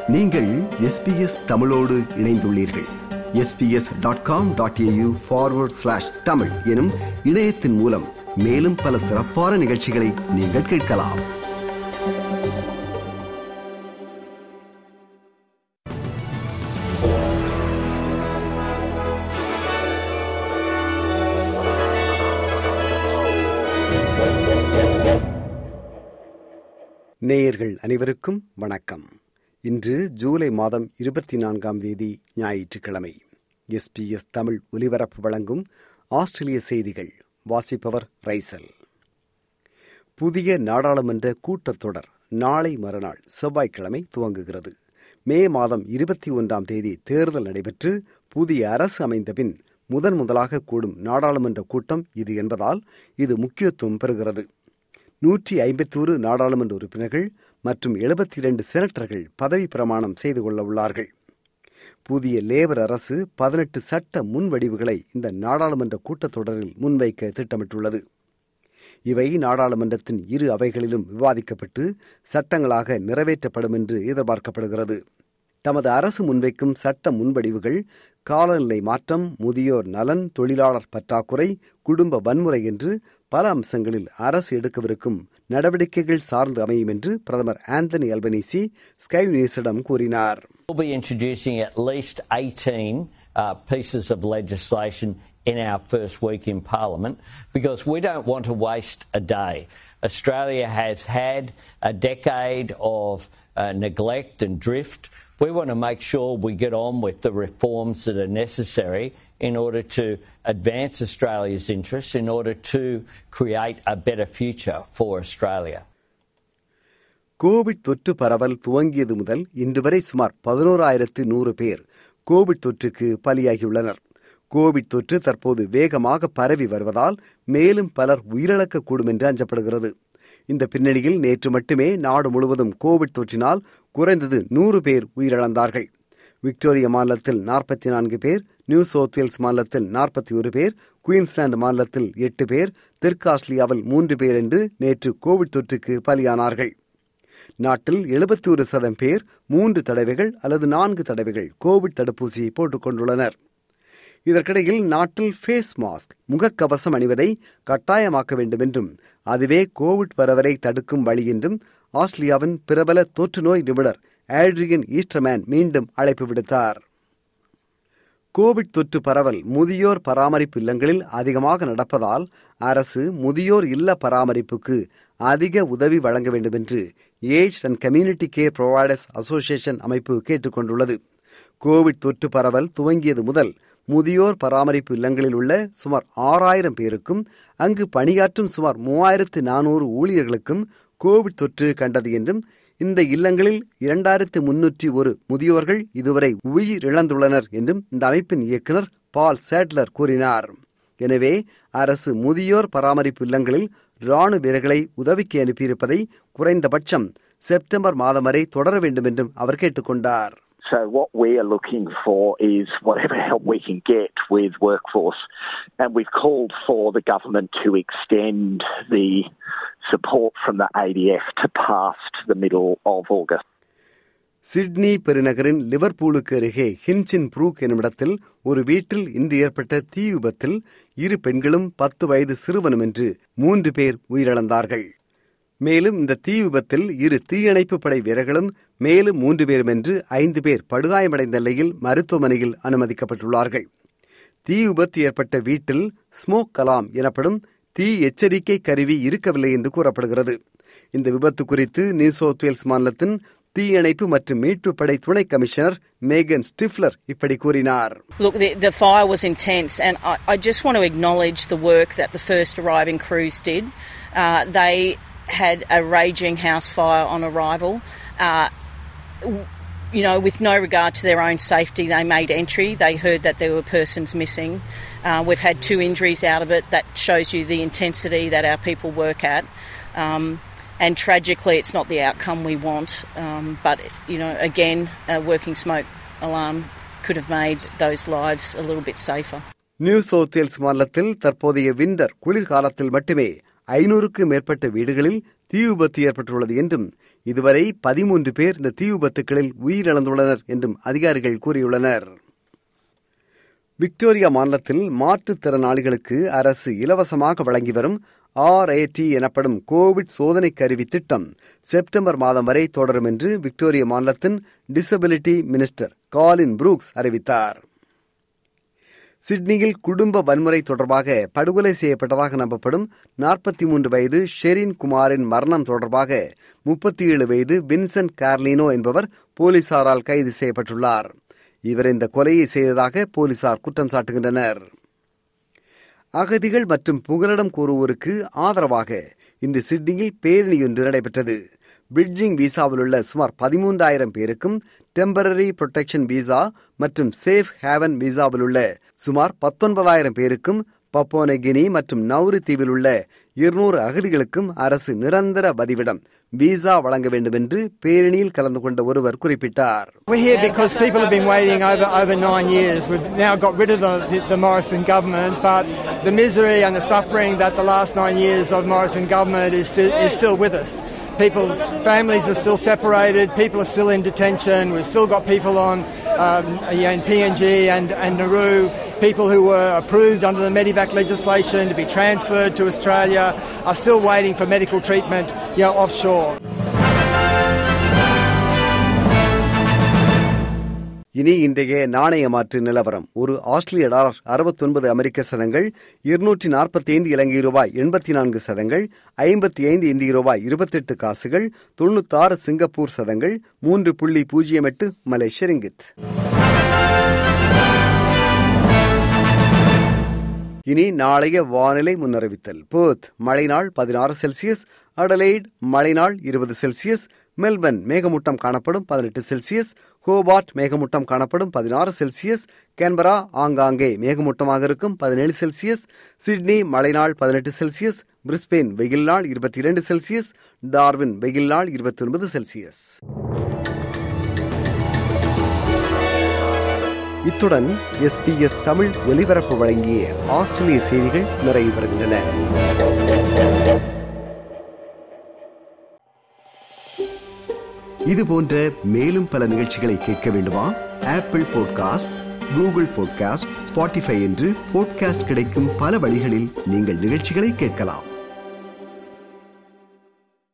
நீங்கள் எஸ்பிஎஸ் தமிழோடு இணைந்துள்ளீர்கள் SBS dot com dot AU forward slash Tamil எனும் இணையத்தின் மூலம் மேலும் பல சிறப்பான நிகழ்ச்சிகளை நீங்கள் கேட்கலாம் நேயர்கள் அனைவருக்கும் வணக்கம் இன்று ஜூலை மாதம் இருபத்தி நான்காம் தேதி ஞாயிற்றுக்கிழமை எஸ்பிஎஸ் தமிழ் ஒலிபரப்பு வழங்கும் ஆஸ்திரேலிய செய்திகள் வாசிப்பவர் ரைசல் புதிய நாடாளுமன்ற கூட்டத்தொடர் நாளை மறுநாள் செவ்வாய்க்கிழமை துவங்குகிறது மே மாதம் இருபத்தி ஒன்றாம் தேதி தேர்தல் நடைபெற்று புதிய அரசு அமைந்தபின் முதன் முதலாக கூடும் நாடாளுமன்ற கூட்டம் இது என்பதால் இது முக்கியத்துவம் பெறுகிறது நூற்றி ஐம்பத்தோரு நாடாளுமன்ற உறுப்பினர்கள் மற்றும் எழுபத்தி இரண்டு செனட்டர்கள் பதவி பிரமாணம் செய்து கொள்ள உள்ளார்கள் புதிய லேபர் அரசு பதினெட்டு சட்ட முன்வடிவுகளை இந்த நாடாளுமன்ற கூட்டத்தொடரில் முன்வைக்க திட்டமிட்டுள்ளது இவை நாடாளுமன்றத்தின் இரு அவைகளிலும் விவாதிக்கப்பட்டு சட்டங்களாக நிறைவேற்றப்படும் என்று எதிர்பார்க்கப்படுகிறது தமது அரசு முன்வைக்கும் சட்ட முன்வடிவுகள் காலநிலை மாற்றம் முதியோர் நலன் தொழிலாளர் பற்றாக்குறை குடும்ப வன்முறை என்று பல அம்சங்களில் அரசு எடுக்கவிருக்கும் நடவடிக்கைகள் சார்ந்து அமையும் என்று பிரதமர் ஆந்தனி அல்பனீசி ஸ்கை நியூஸிடம் கூறினார் We'll be introducing at least 18 uh, pieces of legislation in our first week in Parliament because we don't want to waste a day. Australia has had a decade of uh, neglect and drift. We want to make sure we get on with the reforms that are necessary in order to advance Australia's interests, in order to create a better future for Australia. Covid தொற்று பரவல் துவங்கியது முதல் இன்று வரை சுமார் பதினோராயிரத்து நூறு பேர் Covid தொற்றுக்கு பலியாகியுள்ளனர் கோவிட் தொற்று தற்போது வேகமாக பரவி வருவதால் மேலும் பலர் உயிரிழக்கக்கூடும் என்று அஞ்சப்படுகிறது இந்த பின்னணியில் நேற்று மட்டுமே நாடு முழுவதும் கோவிட் தொற்றினால் குறைந்தது நூறு பேர் உயிரிழந்தார்கள் விக்டோரியா மாநிலத்தில் நாற்பத்தி நான்கு பேர் நியூ சவுத் வேல்ஸ் மாநிலத்தில் நாற்பத்தி ஒரு பேர் குயின்ஸ்லாந்து மாநிலத்தில் எட்டு பேர் தெற்கு ஆஸ்திரேலியாவில் மூன்று பேர் என்று நேற்று கோவிட் தொற்றுக்கு பலியானார்கள் நாட்டில் எழுபத்தி ஒரு சதம் பேர் மூன்று தடவைகள் அல்லது நான்கு தடவைகள் கோவிட் தடுப்பூசியை போட்டுக் கொண்டுள்ளனர் இதற்கிடையில் நாட்டில் ஃபேஸ் மாஸ்க் முகக்கவசம் அணிவதை கட்டாயமாக்க வேண்டும் என்றும் அதுவே கோவிட் பரவலை தடுக்கும் வழி என்றும் ஆஸ்திரேலியாவின் பிரபல தொற்று நோய் நிபுணர் ஆட்ரியன் ஈஸ்டர்மேன் மீண்டும் அழைப்பு விடுத்தார் கோவிட் தொற்று பரவல் முதியோர் பராமரிப்பு இல்லங்களில் அதிகமாக நடப்பதால் அரசு முதியோர் இல்ல பராமரிப்புக்கு அதிக உதவி வழங்க வேண்டும் என்று age and community care providers association அமைப்பு கேட்டுக் கொண்டுள்ளது கோவிட் தொற்று பரவல் துவங்கியது முதல் முதியோர் பராமரிப்பு இல்லங்களில் உள்ள சுமார் ஆறாயிரம் பேருக்கும் அங்கு பணியாற்றும் சுமார் மூவாயிரத்து நானூறு ஊழியர்களுக்கும் கோவிட் தொற்று கண்டது என்றும் இந்த இல்லங்களில் இரண்டாயிரத்து முன்னூற்றி ஒரு முதியோர்கள் இதுவரை உயிரிழந்துள்ளனர் என்றும் இந்த அமைப்பின் இயக்குநர் பால் சேட்லர் கூறினார் எனவே அரசு முதியோர் பராமரிப்பு இல்லங்களில் ராணுவ வீரர்களை உதவிக்கு அனுப்பியிருப்பதை குறைந்தபட்சம் செப்டம்பர் மாதம் வரை தொடர வேண்டும் என்றும் அவர் கேட்டுக்கொண்டார் So what we are looking for is whatever help we can get with workforce. And we've called for the government to extend the support from the ADF to past the middle of August. Sydney பெருநகரின் லிவர்பூலுக்கு அருகே ஹின்சின் Brook என்னுமிடத்தில் ஒரு வீட்டில் இன்று ஏற்பட்ட தீ விபத்தில் இரு பெண்களும் பத்து வயது சிறுவனும் என்று மூன்று பேர் உயிரிழந்தார்கள் மேலும் இந்த தீ விபத்தில் இரு தீயணைப்பு படை வீரர்களும் மேலும் மூன்று பேரும் என்று ஐந்து பேர் படுகாயமடைந்த நிலையில் மருத்துவமனையில் அனுமதிக்கப்பட்டுள்ளார்கள் தீ விபத்து ஏற்பட்ட வீட்டில் ஸ்மோக் கலாம் எனப்படும் தீ எச்சரிக்கை கருவி இருக்கவில்லை என்று கூறப்படுகிறது இந்த விபத்து குறித்து நியூ சவுத் வேல்ஸ் மாநிலத்தின் தீயணைப்பு மற்றும் மீட்பு படை துணை கமிஷனர் மேகன் ஸ்டிஃப்லர் இப்படி கூறினார் Look, the, the fire was intense, and I, I just want to acknowledge the work that the first arriving crews did. Uh, they had a raging house fire on arrival. Uh, w- you know, with no regard to their own safety, they made entry. They heard that there were persons missing. Uh, we've had two injuries out of it. That shows you the intensity that our people work at. Um, and tragically, it's not the outcome we want. Um, but, you know, again, a working smoke alarm could have made those lives a little bit safer. New South Wales மாநிலத்தில் தற்போதைய winter குளிர்காலத்தில் மட்டுமே ஐநூறுக்கும் மேற்பட்ட வீடுகளில் தீ விபத்து ஏற்பட்டுள்ளது என்றும் இதுவரை பதிமூன்று பேர் இந்த தீ விபத்துகளில் உயிரிழந்துள்ளனர் என்றும் அதிகாரிகள் கூறியுள்ளனர் விக்டோரியா மாநிலத்தில் மாற்றுத்திறனாளிகளுக்கு அரசு இலவசமாக வழங்கி வரும் ஆர்ஏடி எனப்படும் கோவிட் சோதனை கருவி திட்டம் செப்டம்பர் மாதம் வரை தொடரும் என்று விக்டோரியா மாநிலத்தின் டிசபிலிட்டி மினிஸ்டர் காலின் புரூக்ஸ் அறிவித்தார் சிட்னியில் குடும்ப வன்முறை தொடர்பாக படுகொலை செய்யப்பட்டதாக நம்பப்படும் நாற்பத்தி மூன்று வயது ஷெரின் குமாரின் மரணம் தொடர்பாக முப்பத்தி ஏழு வயது வின்சென்ட் கார்லினோ என்பவர் போலீசாரால் கைது செய்யப்பட்டுள்ளார் இவர் இந்த கொலையை செய்ததாக போலீசார் குற்றம் சாட்டுகின்றனர் அகதிகள் மற்றும் புகலிடம் கோருவோருக்கு ஆதரவாக இன்று சிட்னியில் பேரணியொன்று நடைபெற்றது பிரிட்ஜிங் விசாவில் உள்ள சுமார் பதிமூன்றாயிரம் பேருக்கும் டெம்பரரி புரொடெக்ஷன் விசா மற்றும் சேஃப் ஹேவன் விசாவில் உள்ள சுமார் பத்தொன்பதாயிரம் பேருக்கும் பப்போனகினி மற்றும் நௌரு தீவில் உள்ள இருநூறு அகதிகளுக்கும் அரசு நிரந்தர பதிவிடம் விசா வழங்க வேண்டும் என்று பேரணியில் கலந்து கொண்ட ஒருவர் குறிப்பிட்டார் We're here because people have been waiting over, over nine years. We've now got rid of the, the, the Morrison government, but the misery and the suffering that the last nine years of Morrison government is, sti- is still with us. People's families are still separated, people are still in detention, we've still got people on um, yeah, in PNG and, and Nauru, people who were approved under the Medivac legislation to be transferred to Australia are still waiting for medical treatment you know, offshore. இனி இன்றைய நாணய மாற்று நிலவரம் ஒரு ஆஸ்திரேலிய dollar அறுபத்தொன்பது அமெரிக்க சதங்கள் இருநூற்றி நாற்பத்தி ஐந்து இலங்கை ரூபாய் எண்பத்தி நான்கு சதங்கள் ஐம்பத்தி ஐந்து இந்திய ரூபாய் இருபத்தெட்டு காசுகள் தொண்ணூத்தாறு சிங்கப்பூர் சதங்கள் மூன்று புள்ளி பூஜ்ஜியம் எட்டு மலேசிய ரிங்கித் இனி நாளைய வானிலை முன்னறிவித்தல் போத் மழை நாள் பதினாறு செல்சியஸ் அடலைட் மழை நாள் இருபது செல்சியஸ் மெல்பர்ன் மேகமூட்டம் காணப்படும் பதினெட்டு செல்சியஸ் ஹோபார்ட் மேகமூட்டம் காணப்படும் பதினாறு செல்சியஸ் கேன்பரா ஆங்காங்கே மேகமூட்டமாக இருக்கும் பதினேழு செல்சியஸ் சிட்னி மழை நாள் பதினெட்டு செல்சியஸ் பிரிஸ்பெயின் வெயில் நாள் இருபத்தி இரண்டு செல்சியஸ் டார்வின் வெயில் நாள் இருபத்தி ஒன்பது செல்சியஸ் இத்துடன் எஸ்பிஎஸ் தமிழ் ஒலிபரப்பு வழங்கிய ஆஸ்திரேலிய செய்திகள் நிறைவு பெறுகின்றன இது போன்ற மேலும் பல நிகழ்ச்சிகளை கேட்க வேண்டுமா Apple podcast Google podcast Spotify என்று பாட்காஸ்ட் கிடைக்கும் பல வழிகளில் நீங்கள் நிகழ்ச்சிகளை கேட்கலாம்